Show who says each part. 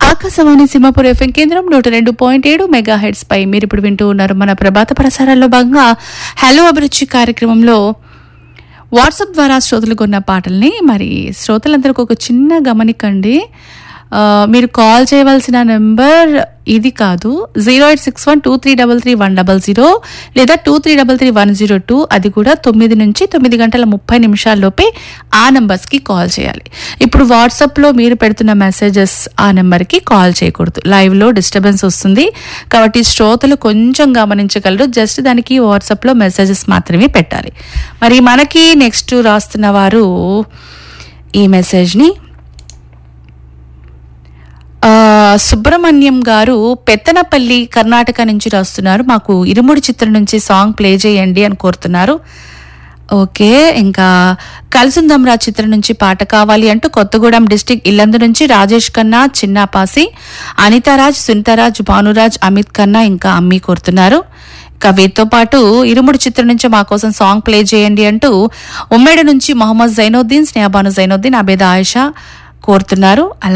Speaker 1: Akashvani Simhapur FM కేంద్రం నూట రెండు పాయింట్ ఏడు మెగా హెడ్స్ పై మీరు ఇప్పుడు వింటూ ఉన్నారు మన ప్రభాత ప్రసారాల్లో భాగంగా హలో అభిరుచి కార్యక్రమంలో వాట్సాప్ ద్వారా శ్రోతలు కొన్న పాటల్ని మరి శ్రోతలందరికీ ఒక చిన్న గమనికండి ఆ, మీరు కాల్ చేయవలసిన నెంబర్ ఇది కాదు zero eight six one two three double three one double zero లేదా two three double three one zero two అది కూడా తొమ్మిది నుంచి తొమ్మిది గంటల ముప్పై నిమిషాల్లోపే ఆ నెంబర్స్కి కాల్ చేయాలి ఇప్పుడు వాట్సాప్లో మీరు పెడుతున్న మెసేజెస్ ఆ నెంబర్కి కాల్ చేయకూడదు లైవ్లో డిస్టర్బెన్స్ వస్తుంది కాబట్టి శ్రోతలు కొంచెం గమనించగలరు జస్ట్ దానికి వాట్సాప్లో మెసేజెస్ మాత్రమే పెట్టాలి మరి మనకి నెక్స్ట్ రాస్తున్న వారు ఈ మెసేజ్ని ఆ, సుబ్రహ్మణ్యం గారు పెత్తనపల్లి కర్ణాటక నుంచి రాస్తున్నారు మాకు ఇరుముడి చిత్రం నుంచి సాంగ్ ప్లే చేయండి అని కోరుతున్నారు ఓకే ఇంకా కలిసుందంరా చిత్రం నుంచి పాట కావాలి అంటూ కొత్తగూడెం డిస్టిక్ ఇల్లందు నుంచి రాజేష్ ఖన్నా చిన్నాపాసి అనితారాజ్ సునీతారాజ్ భానురాజ్ అమిత్ ఖన్నా ఇంకా అమ్మి కోరుతున్నారు ఇంకా వీరితో పాటు ఇరుముడి చిత్రం నుంచి మా కోసం సాంగ్ ప్లే చేయండి అంటూ ఉమ్మేడు నుంచి మొహమ్మద్ జైనుద్దీన్ స్నేహబాను జైనుద్దీన్ అబేద ఆయిషా కోరుతున్నారు అలా